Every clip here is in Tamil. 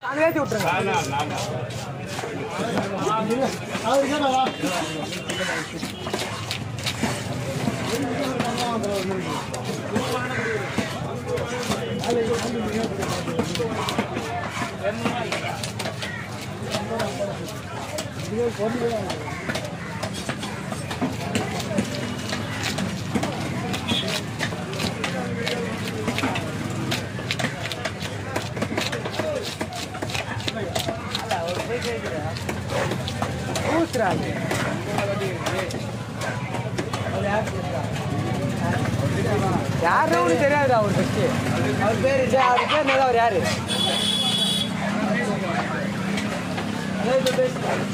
அதை ஏற்றி விட்டுருங்க ஊத்துறாங்க யாருன்னு அவனுக்கு தெரியாது அவர் ஃபஸ்ட்டு அவர் பேர் இது அவர் பேர் நல்லா அவர் யாரு அதான் இப்ப பேசுறாரு.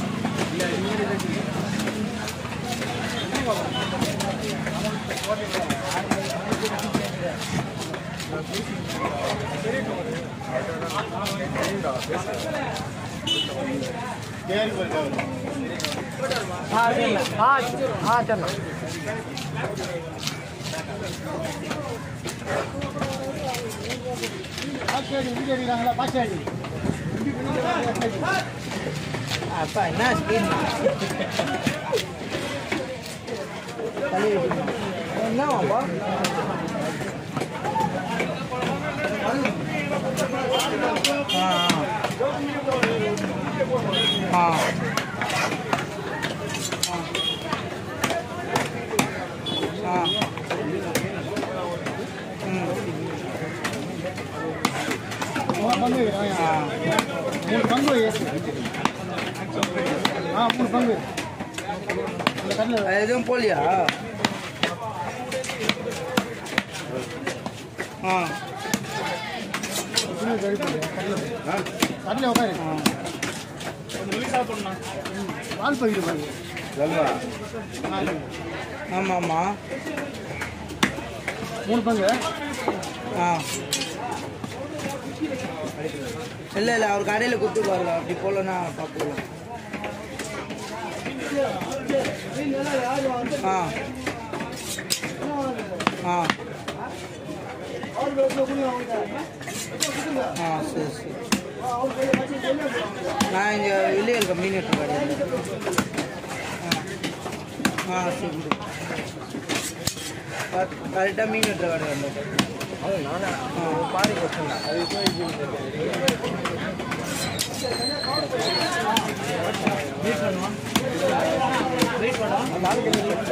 ஆ சரிண்ணா ஆ ஆ சரிண்ணா அப்பா என்ன ஸ்பீட் என்னவாப்பா ஆ ஆ ஆ ஆ ம் ஆ மூணு பங்கு ஏசி ஆ மூணு பங்கு அந்த கல்லில் அது எதுவும் போலியா ஆ கறி போடு கல்லில் கல்லில் உட்காரு பால் பகிடு பாருங்க ஆமாம் ஆமாம் மூணு பங்கு ஆ இல்லை இல்லை அவர் கடையில் கொடுத்து பாருங்க அப்படி போலன்னா பார்த்துக்கலாம் ஆ ஆ ஆ சரி சரி நான் இங்கே இல்லீகல் கம்பெனி கடை ஆ ஆ சரி கரெக்டாக மீன் வெட்டுற கடை வந்து நானா பாரி கொஸ்டின் அது வெயிட் பண்ணுவான் வெயிட் பண்ணுவான்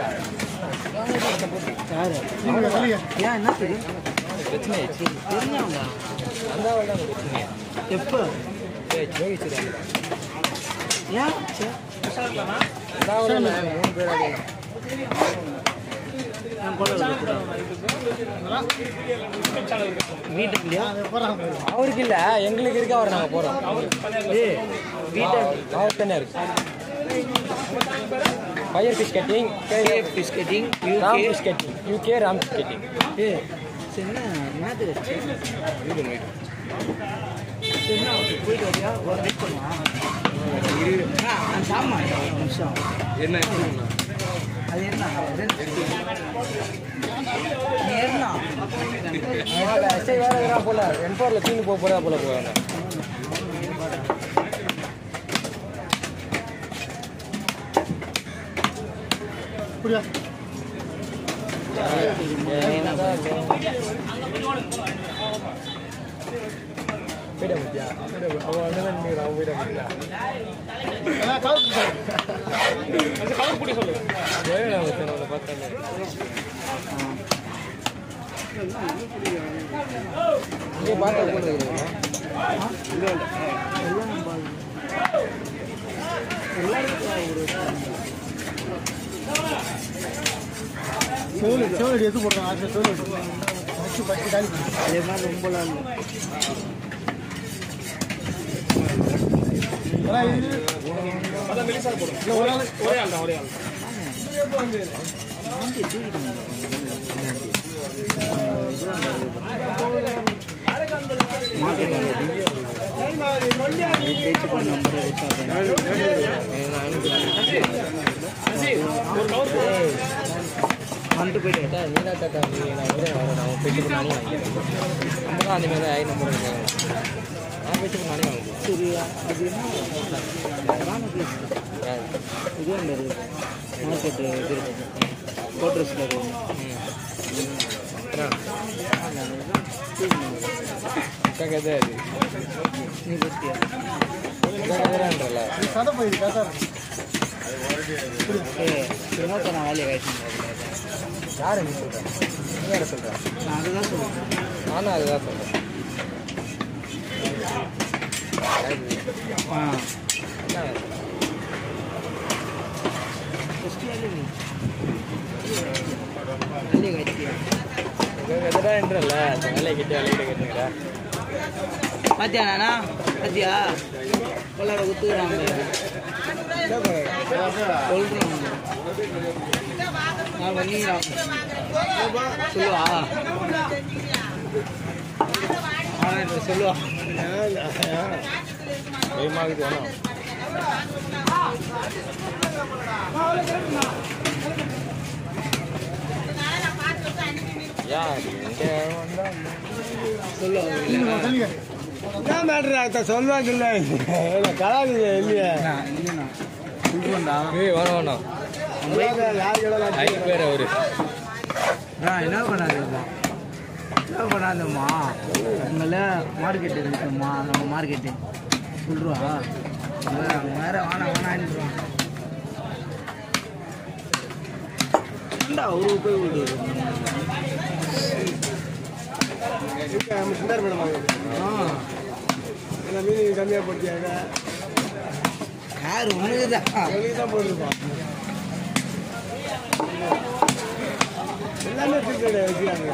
யாரு நீங்கள் வெளியே ஏன் என்ன தெரியும் பிரச்சனை ஆயிடுச்சு தெரிஞ்சவங்க எப்போ ஏன் மூணு பேர் வீட்டுக்கு இல்லையா போகிறாங்க அவருக்கு இல்ல எங்களுக்கு இருக்க அவர் நாங்க போறோம் ஏய் வீட்டை அவர் தானே இருக்கு fire fish cutting KF fish cutting Ram fish cutting UK Ram fish cutting ஏ என்ன என்னது என்ன போயிட்டு வரியா ஒரு வெயிட் பண்ணுவா சாமா நிமிஷம் என்ன அது என்ன ஏறினா சரி வேற எதுனா போல என்போர்ல தீனி போக போறா போல போவாங்க புரியா போயிட முடியா அவன் அண்ணன் நீங்க அவன் போயிட முடியா எல்லாம் கலப்பு பார்த்தாங்க இங்கே பார்க்க கூட செவலடி செவலடி எடுத்து போடுறாங்க ஆசிரியர் செவலடி ஃபஸ்ட்டு ஃபஸ்ட்டு காலி பண்ணு. அதே மாதிரி ரொம்பலாம் இல்லை அதான் இது இல்லை, ஒரு ஆள் ஒரே ஆள் தான் ஒரே ஆள் வந்துட்டு போயிட்டு நீலா தாத்தா நீ நான் வரேன் வரேன் நான் போயிட்டு நானே வாங்கிக்கிறேன் நம்ம தான் அந்த மாதிரி தான் ஐ நம்பர் இருக்காங்க ஆ வச்சு நானே வாங்க சரியா அது என்ன ராமகிருஷ்ணன் இது ஒன்று இருக்குது மார்க்கெட்டு இது இருக்குது கோட்ரஸில் இருக்குது கதை அது நீ பற்றியா கதைன்றல சதை போயிருக்கு கதை ஏ இன்னொருத்த நான் வேலையை காய்ச்சி யாரை நீ சொல்ற நீ யாரை சொல்ற நான் அதுதான் சொல்லுவேன் நானும் அதுதான் சொல்றேன் ஆ என்ன ஃபஸ்ட்டு வேலையை நீ வேலையை காய்ச்சியா கதைன்றல அந்த வேலையை கிட்ட வேலையை கேட்டுக்கிறேன் பாத்தியா நானா பாத்தியா கொள்ளாட குத்துக்கிறாங்க சொல்றேன் நான் பண்ணிக்கிறான் சொல்லுவா ஆனா இப்ப சொல்லுவா பயமாகுது வேணும் யார் இங்கே வந்தா சொல்லுவா இல்லைண்ணா என்ன மேட்ரு சொல்லுவாங்க இல்லை கலாது இல்லையே இல்லைண்ணா சொல்லுவேன்டா ஏய் வேணாம் வேணாம் யார் கேட்டாலும் ஐக்கு பேர் அவரு நான் என்ன பண்ணாதும்மா என்ன பண்ணாதம்மா உங்களை மார்க்கெட்டு இருக்குமா நம்ம மார்க்கெட்டு சொல்லுவா வேற வேணாம் வேணான்றான் ஏண்டா ஒரு போய் விடு நம்ம சுந்தர் மேடம் வாங்க ஆ இந்த மீன் கம்மியாக போட்டியாங்க யார் உனக்குதான் வெளியே தான் போட்டுருப்பான் எல்லாமே கிரிக்கெட் வச்சுக்காங்க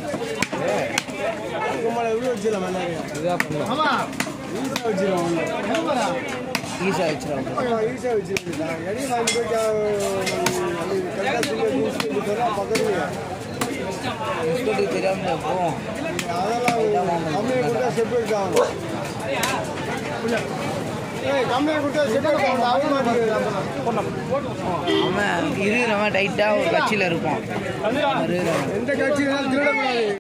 கும்மால எவ்வளோ வச்சிடலாம் எல்லாரையும் இதுதான் பண்ணலாம் ஆமாம் ஈஸியாக வச்சிருவோம் ஈஸியாக வச்சிருவாங்க ஈஸியாக வச்சிருக்கேன் எடி வாங்கி போய் கரெக்டாக சொல்லி பக்கத்துலையே பிஸ்கட்டு தெரியாமல் போவோம் அதெல்லாம் கம்மியாக கொடுத்தா செப்பு இருக்காங்க ஏய் கம்மியாக கொடுத்தா செப்பு இருக்காங்க அவங்க மாட்டேங்கிறாங்க அவன் இருக்கிறவன் டைட்டாக ஒரு கட்சியில் இருப்பான் இருக்கிறவன் எந்த கட்சியினாலும் திருடக்கூடாது